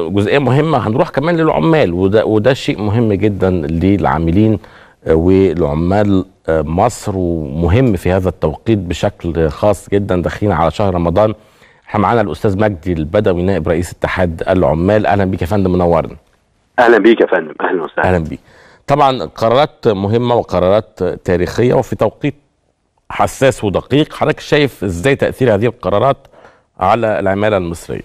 جزئيه مهمه هنروح كمان للعمال وده وده شيء مهم جدا للعاملين آه، ولعمال آه، مصر ومهم في هذا التوقيت بشكل خاص جدا داخلين على شهر رمضان احنا معانا الاستاذ مجدي البدوي نائب رئيس اتحاد العمال اهلا بيك يا فندم منورنا اهلا بيك يا فندم اهلا وسهلا اهلا بيك طبعا قرارات مهمه وقرارات تاريخيه وفي توقيت حساس ودقيق حضرتك شايف ازاي تاثير هذه القرارات على العماله المصريه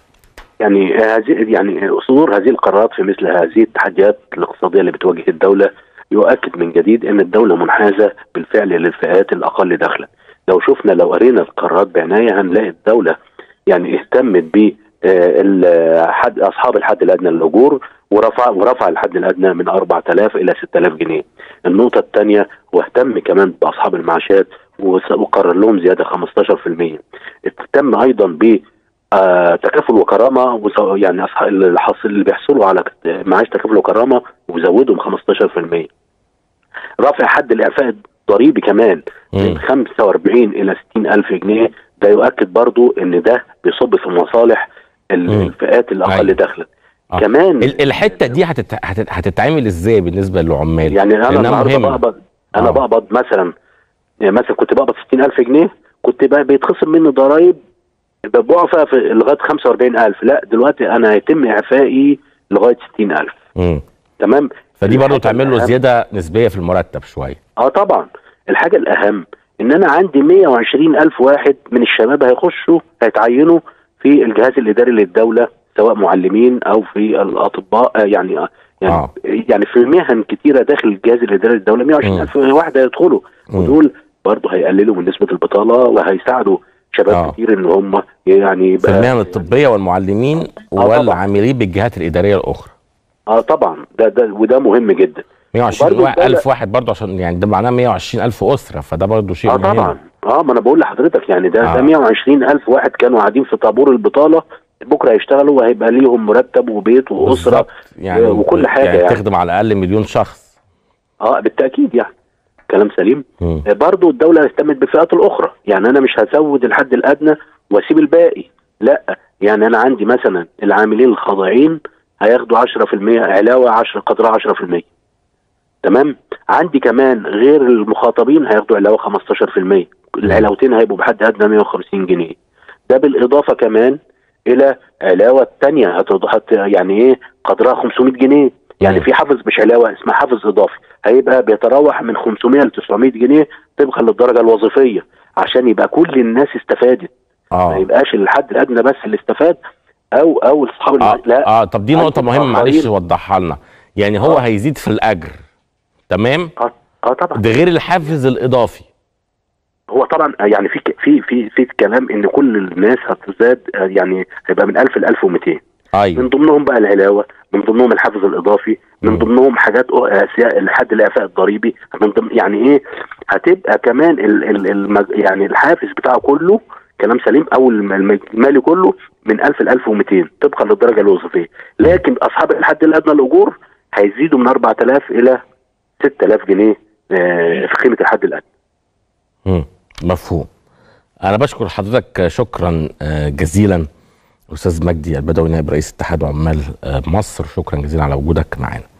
يعني هذه يعني صدور هذه القرارات في مثل هذه التحديات الاقتصاديه اللي بتواجه الدوله يؤكد من جديد ان الدوله منحازه بالفعل للفئات الاقل دخلا لو شفنا لو قرينا القرارات بعنايه هنلاقي الدوله يعني اهتمت ب آه، ال- حد اصحاب الحد الادنى للاجور ورفع ورفع الحد الادنى من 4000 الى 6000 جنيه. النقطه الثانيه واهتم كمان باصحاب المعاشات وس- وقرر لهم زياده 15%. اهتم ايضا ب آه، تكافل وكرامه وز- يعني اصحاب اللي حاصل اللي بيحصلوا على كت- معاش تكافل وكرامه وزودهم 15%. رفع حد الاعفاء الضريبي كمان مم. من 45 الى 60 الف جنيه ده يؤكد برضو ان ده بيصب في مصالح ال- مم. الفئات الاقل أيوة. دخلا آه. كمان ال- الحته دي هتت... هتت... هتتعمل ازاي بالنسبه للعمال يعني انا لأنها النهارده مهمة. بقبض انا آه. بقبض مثلا يعني مثلا كنت بقبض 60000 جنيه كنت بقى بيتخصم مني ضرايب بعفة في لغايه 45000 لا دلوقتي انا هيتم اعفائي لغايه 60000 مم. تمام فدي برضه الحاجة تعمل له الأهم- زياده نسبيه في المرتب شويه اه طبعا الحاجه الاهم ان انا عندي 120 الف واحد من الشباب هيخشوا هيتعينوا في الجهاز الاداري للدوله سواء معلمين او في الاطباء آه يعني يعني آه. يعني في مهن كتيره داخل الجهاز الاداري للدوله 120 الف واحد هيدخلوا مم. ودول برضه هيقللوا من نسبه البطاله وهيساعدوا شباب آه. كتير ان هم يعني في المهن الطبيه والمعلمين طبعاً. والعاملين بالجهات الاداريه الاخرى اه طبعا ده ده وده مهم جدا 120 وبرضه واحد- الدولة- الف واحد برضه عشان يعني ده معناه 120 الف اسره فده برضه شيء اه مهم طبعا اه ما انا بقول لحضرتك يعني ده آه. ده 120 الف واحد كانوا قاعدين في طابور البطاله بكره هيشتغلوا وهيبقى ليهم مرتب وبيت واسره بالظبط. يعني وكل حاجة يعني, يعني. تخدم على الاقل مليون شخص اه بالتاكيد يعني كلام سليم مم. آه، برضو الدوله اهتمت بالفئات الاخرى يعني انا مش هزود الحد الادنى واسيب الباقي لا يعني انا عندي مثلا العاملين الخاضعين هياخدوا 10% علاوه 10 قدرها 10% تمام عندي كمان غير المخاطبين هياخدوا علاوه 15% العلاوتين هيبقوا بحد ادنى 150 جنيه ده بالاضافه كمان الى علاوه تانية هت... هت... يعني ايه قدرها 500 جنيه يعني مم. في حافز مش علاوه اسمها حافز اضافي هيبقى بيتراوح من 500 ل 900 جنيه طبقا للدرجه الوظيفيه عشان يبقى كل الناس استفادت ما اه يبقاش الحد الادنى بس اللي استفاد او او اصحاب اه, المع... لا آه طب دي عندي نقطه مهمه آخرين. معلش وضحها لنا يعني هو آه. هيزيد في الاجر تمام اه اه طبعا ده غير الحافز الاضافي هو طبعا يعني في ك- في في في كلام ان كل الناس هتزاد آه، يعني هيبقى من 1000 ل 1200 من ايوه ضمنهم بقى العلاوه من ضمنهم الحافز الاضافي مم. من ضمنهم حاجات أو- أشياء لحد الاعفاء الضريبي من ضمن يعني ايه هتبقى كمان ال ال المج يعني الحافز بتاعه كله كلام سليم او الم- الم- المالي كله من 1000 ل 1200 طبقا للدرجه الوظيفيه لكن اصحاب الحد الادنى الاجور هيزيدوا من 4000 الى 6000 جنيه آه، في قيمه الحد الادنى مم. مفهوم انا بشكر حضرتك شكرا آه، جزيلا استاذ مجدي البدوي نائب رئيس اتحاد عمال آه، مصر شكرا جزيلا على وجودك معنا